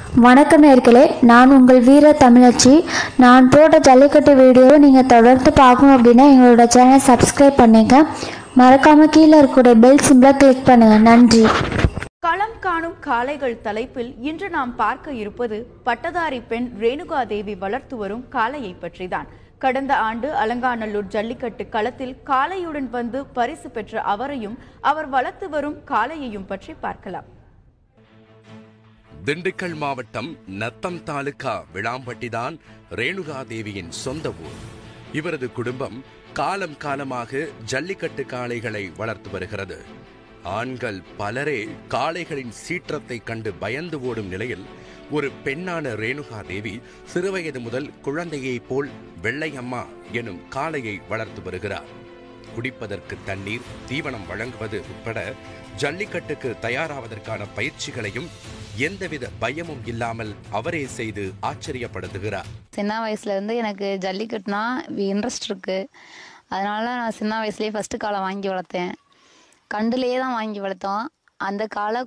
வணக்கம் நேர்களே நான் உங்கள் வீர தமிழச்சி நான் போட்ட ஜல்லிக்கட்டு வீடியோவை நீங்கள் தொடர்ந்து பார்க்கணும் அப்படின்னா எங்களோட சேனல் சப்ஸ்கிரைப் பண்ணுங்க மறக்காமல் கீழே இருக்கக்கூடிய பெல் சிம்பிளை கிளிக் பண்ணுங்கள் நன்றி களம் காணும் காளைகள் தலைப்பில் இன்று நாம் பார்க்க இருப்பது பட்டதாரி பெண் ரேணுகா தேவி வளர்த்து வரும் காளையை பற்றிதான் கடந்த ஆண்டு அலங்காநல்லூர் ஜல்லிக்கட்டு களத்தில் காளையுடன் வந்து பரிசு பெற்ற அவரையும் அவர் வளர்த்து வரும் காளையையும் பற்றி பார்க்கலாம் திண்டுக்கல் மாவட்டம் நத்தம் தாலுகா விளாம்பட்டிதான் ரேணுகா தேவியின் சொந்த ஊர் இவரது குடும்பம் காலம் காலமாக ஜல்லிக்கட்டு காளைகளை வளர்த்து வருகிறது ஆண்கள் பலரே காளைகளின் சீற்றத்தை கண்டு பயந்து ஓடும் நிலையில் ஒரு பெண்ணான ரேணுகா தேவி சிறுவயது முதல் குழந்தையைப் போல் வெள்ளையம்மா எனும் காளையை வளர்த்து வருகிறார் குடிப்பதற்கு தண்ணீர் தீவனம் வழங்குவது உட்பட ஜல்லிக்கட்டுக்கு தயாராவதற்கான பயிற்சிகளையும் எந்தவித பயமும் இல்லாமல் அவரே செய்து ஆச்சரியப்படுத்துகிறார் சின்ன வயசுல இருந்து எனக்கு ஜல்லிக்கட்டுனா இன்ட்ரெஸ்ட் இருக்கு அதனால நான் சின்ன வயசுலயே ஃபர்ஸ்ட் காலை வாங்கி வளர்த்தேன் கண்டுலேயே தான் வாங்கி வளர்த்தோம் அந்த காலை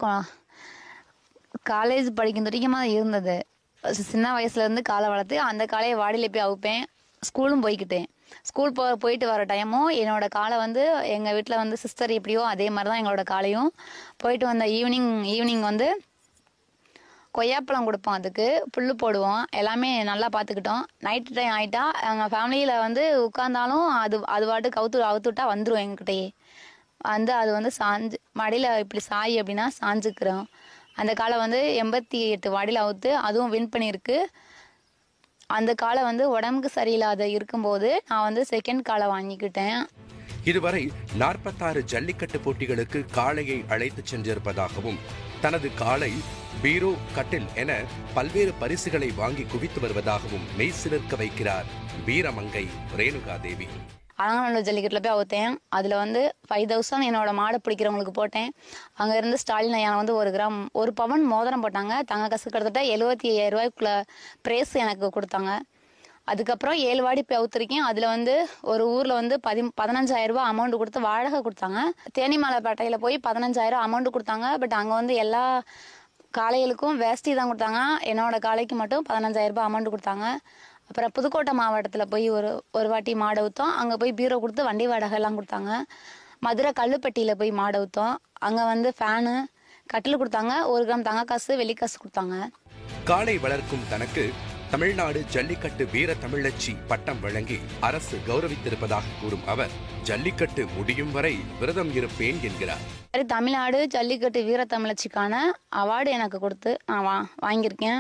காலேஜ் படிக்கும் வரைக்கும் தான் இருந்தது சின்ன வயசுல இருந்து காலை வளர்த்து அந்த காலையை வாடியில போய் அவுப்பேன் ஸ்கூலும் போய்க்கிட்டேன் ஸ்கூல் போ போயிட்டு வர டைமும் என்னோட காலை வந்து எங்கள் வீட்டில் வந்து சிஸ்டர் எப்படியோ அதே மாதிரி தான் எங்களோட காலையும் போயிட்டு வந்த ஈவினிங் ஈவினிங் வந்து கொய்யாப்பழம் கொடுப்போம் அதுக்கு புல் போடுவோம் எல்லாமே நல்லா பார்த்துக்கிட்டோம் நைட்டு டைம் ஆகிட்டா எங்கள் ஃபேமிலியில் வந்து உட்காந்தாலும் அது அது பாட்டுக்கு அவுத்து அவுத்துட்டா வந்துடும் எங்ககிட்டயே வந்து அது வந்து சாஞ்சு மடியில் இப்படி சாய் அப்படின்னா சாஞ்சுக்கிறோம் அந்த காலை வந்து எண்பத்தி எட்டு வாடியில் அவுத்து அதுவும் வின் பண்ணியிருக்கு அந்த காலை வந்து உடம்புக்கு சரியில்லாத இருக்கும்போது நான் வந்து செகண்ட் காலை வாங்கிக்கிட்டேன் இதுவரை நாற்பத்தாறு ஜல்லிக்கட்டு போட்டிகளுக்கு காளையை அழைத்துச் சென்றிருப்பதாகவும் தனது காளை பீரோ கட்டில் என பல்வேறு பரிசுகளை வாங்கி குவித்து வருவதாகவும் மெய்சிலிர்க்க வைக்கிறார் வீரமங்கை ரேணுகா தேவி அலங்காநல்லூர் ஜல்லிக்கட்டில் போய் அவுத்தேன் அதில் வந்து ஃபைவ் தௌசண்ட் என்னோட மாடை பிடிக்கிறவங்களுக்கு போட்டேன் அங்கே இருந்து ஸ்டாலின் ஐயா வந்து ஒரு கிராம் ஒரு பவன் மோதிரம் போட்டாங்க தங்க காசு கிட்டத்தட்ட எழுபத்தி ஐயாயிரம் ரூபாய்க்குள்ள ப்ரைஸ் எனக்கு கொடுத்தாங்க அதுக்கப்புறம் ஏழு வாடி போய் அவுத்திருக்கேன் அதில் வந்து ஒரு ஊரில் வந்து பதி பதினஞ்சாயிரம் ரூபாய் அமௌண்ட் கொடுத்து வாடகை கொடுத்தாங்க தேனிமலைப்பேட்டையில் போய் பதினஞ்சாயிரம் அமௌண்ட் கொடுத்தாங்க பட் அங்கே வந்து எல்லா காளைகளுக்கும் வேஷ்டி தான் கொடுத்தாங்க என்னோட காளைக்கு மட்டும் பதினஞ்சாயிரம் ரூபாய் அமௌண்ட் கொடுத்தாங்க அப்புறம் புதுக்கோட்டை மாவட்டத்தில் போய் ஒரு ஒரு வாட்டி மாடு ஊற்றோம் அங்கே போய் பீரோ கொடுத்து வண்டி வாடகை எல்லாம் கொடுத்தாங்க மதுரை கல்லுப்பட்டியில் போய் மாடு ஊற்றோம் அங்கே வந்து ஃபேனு கட்டில் கொடுத்தாங்க ஒரு கிராம் தங்க காசு வெள்ளி காசு கொடுத்தாங்க காளை வளர்க்கும் தனக்கு தமிழ்நாடு ஜல்லிக்கட்டு வீர தமிழச்சி பட்டம் வழங்கி அரசு கௌரவித்திருப்பதாக கூறும் அவர் ஜல்லிக்கட்டு முடியும் வரை விரதம் இருப்பேன் என்கிறார் சரி தமிழ்நாடு ஜல்லிக்கட்டு வீர தமிழச்சிக்கான அவார்டு எனக்கு கொடுத்து நான் வா வாங்கியிருக்கேன்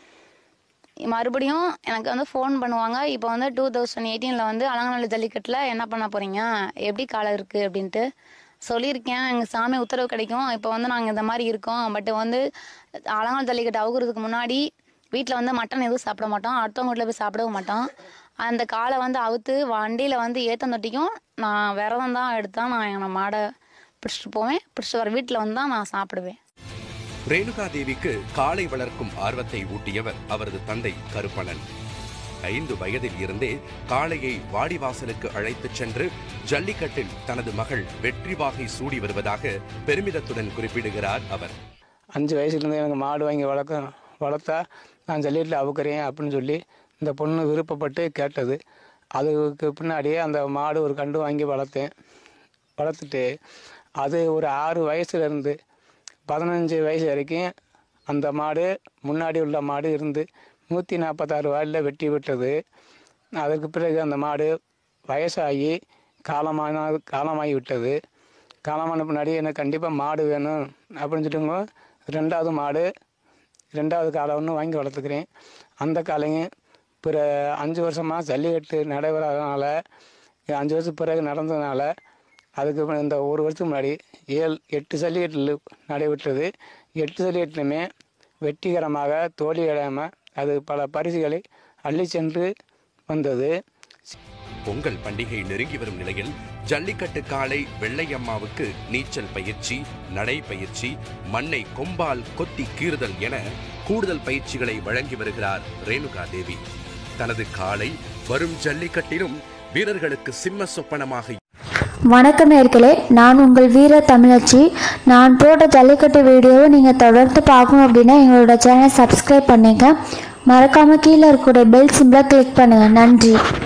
மறுபடியும் எனக்கு வந்து ஃபோன் பண்ணுவாங்க இப்போ வந்து டூ தௌசண்ட் எயிட்டீனில் வந்து அலங்காநல்லூர் ஜல்லிக்கட்டில் என்ன பண்ண போகிறீங்க எப்படி காலம் இருக்குது அப்படின்ட்டு சொல்லியிருக்கேன் எங்கள் சாமி உத்தரவு கிடைக்கும் இப்போ வந்து நாங்கள் இந்த மாதிரி இருக்கோம் பட் வந்து அலங்காநல்லூர் ஜல்லிக்கட்டு அவுக்கிறதுக்கு முன்னாடி வீட்டில் வந்து மட்டன் எதுவும் சாப்பிட மாட்டோம் அடுத்தவங்க வீட்டில் போய் சாப்பிடவும் மாட்டோம் அந்த காலை வந்து அவுத்து வண்டியில் வந்து ஏற்றம் தொட்டிக்கும் நான் விரதம் தான் எடுத்தால் நான் என் மாடை பிடிச்சிட்டு போவேன் பிடிச்சிட்டு வர வீட்டில் வந்து தான் நான் சாப்பிடுவேன் ரேணுகா தேவிக்கு காளை வளர்க்கும் ஆர்வத்தை ஊட்டியவர் அவரது தந்தை கருப்பணன் ஐந்து வயதில் இருந்தே காளையை வாடிவாசலுக்கு அழைத்துச் சென்று ஜல்லிக்கட்டில் தனது மகள் வெற்றி வாகை சூடி வருவதாக பெருமிதத்துடன் குறிப்பிடுகிறார் அவர் அஞ்சு வயசுலேருந்து எனக்கு மாடு வாங்கி வளர்க்க வளர்த்தா நான் ஜல்லிக்கட்டில் அவுக்கிறேன் அப்படின்னு சொல்லி இந்த பொண்ணு விருப்பப்பட்டு கேட்டது அதுக்கு பின்னாடியே அந்த மாடு ஒரு கண்டு வாங்கி வளர்த்தேன் வளர்த்துட்டு அது ஒரு ஆறு வயசுலேருந்து பதினஞ்சு வயசு வரைக்கும் அந்த மாடு முன்னாடி உள்ள மாடு இருந்து நூற்றி நாற்பத்தாறு வாடில் வெட்டி விட்டது அதற்கு பிறகு அந்த மாடு வயசாகி காலமான காலமாகி விட்டது காலமான பின்னாடி எனக்கு கண்டிப்பாக மாடு வேணும் அப்படின்னு சொல்லிட்டுங்க ரெண்டாவது மாடு ரெண்டாவது காலை ஒன்று வாங்கி வளர்த்துக்கிறேன் அந்த காலையும் பிற அஞ்சு வருஷமாக ஜல்லிக்கட்டு நடைபெறாதனால அஞ்சு வருஷம் பிறகு நடந்ததுனால அதுக்கு அப்புறம் இந்த ஒரு வருஷத்துக்கு முன்னாடி ஏழு எட்டு ஜல்லிக்கட்டில் நடைபெற்றது எட்டு ஜல்லிக்கட்டுலையுமே வெற்றிகரமாக தோல்வியடையாமல் அது பல பரிசுகளை அள்ளி சென்று வந்தது பொங்கல் பண்டிகை நெருங்கி வரும் நிலையில் ஜல்லிக்கட்டு காளை வெள்ளையம்மாவுக்கு நீச்சல் பயிற்சி நடை பயிற்சி மண்ணை கொம்பால் கொத்தி கீறுதல் என கூடுதல் பயிற்சிகளை வழங்கி வருகிறார் ரேணுகா தேவி தனது காளை வரும் ஜல்லிக்கட்டிலும் வீரர்களுக்கு சிம்ம சொப்பனமாக வணக்கம் நேர்களே நான் உங்கள் வீர தமிழச்சி நான் போட்ட ஜல்லிக்கட்டு வீடியோவை நீங்கள் தொடர்ந்து பார்க்கணும் அப்படின்னா எங்களோட சேனலை சப்ஸ்கிரைப் பண்ணுங்க மறக்காமல் கீழே இருக்கக்கூடிய பெல் சிம்பிளை கிளிக் பண்ணுங்கள் நன்றி